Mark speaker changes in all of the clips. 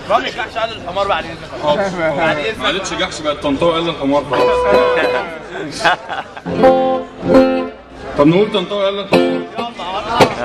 Speaker 1: رامي كحش قال الحمار بعد اذنك بعد اذنك
Speaker 2: ما عادتش جحش بقت طنطاوي قال الحمار خلاص طب نقول طنطاوي قال الحمار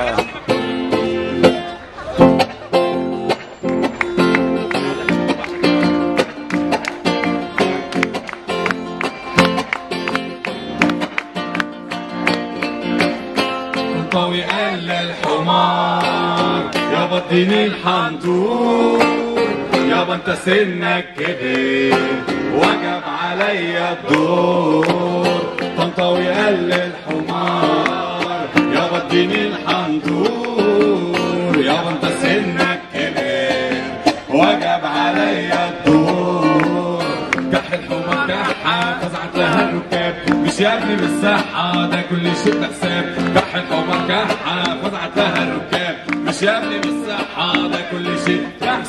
Speaker 2: طنطاوي قال للحمار يابا اديني الحنطور يابا انت سنك كبير وجب عليا الدور طنطاوي قال للحمار يابا اديني الحنطور يابا انت سنك كبير وجب عليا الدور كح الحمار كحة فزعت لها الركاب مش يا ابني بالصحة ده كل شيء بحساب كح الحمار كحة فزعت لها الركاب مش يا ابني بالصحة ده كل شيء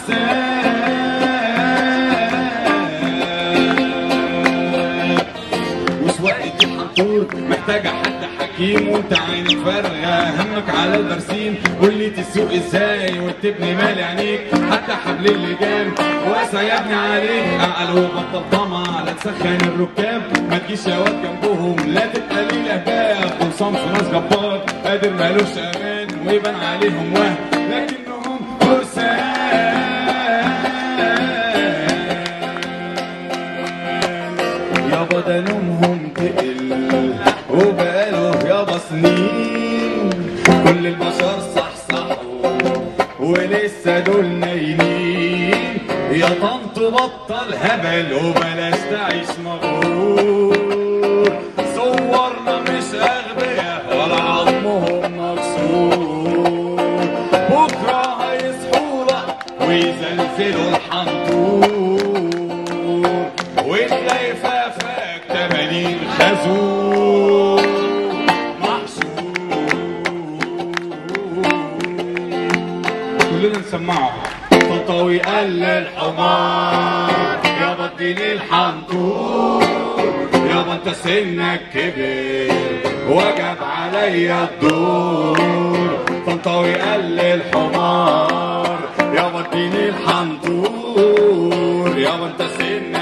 Speaker 2: بحساب وسواقة الحنطور محتاجة حد حكيم وانت عينك فارغة همك على البرسيم قول لي تسوق ازاي وتبني مال عينيك حتى حبل اللجام واسع يا ابني عليك اعقل وبطل طمع لا تسخن الركاب ما تجيش يا واد جنبهم لا تبقى لي لهباب وصنف ناس جبار قادر مالوش امان ويبان عليهم وهم لكنهم فرسان يابا ده نومهم تقل وبقاله يابا سنين كل البشر صحصحوا ولسه دول نايمين يا طنط بطل هبل وبلاش تعيش مغرور صورنا مش اغبياء ولا عظمهم مكسور بكره هيصحوا لك ويزلزلوا الحنطور وتلاقي فافاك تمانين خازوق محشور كلنا نسمعه طنطاوي قال للحمار يابا اديني الحنطور يابا انت سنك كبير وجب عليا الدور طنطاوي قال للحمار يابا اديني الحنطور يابا انت سنك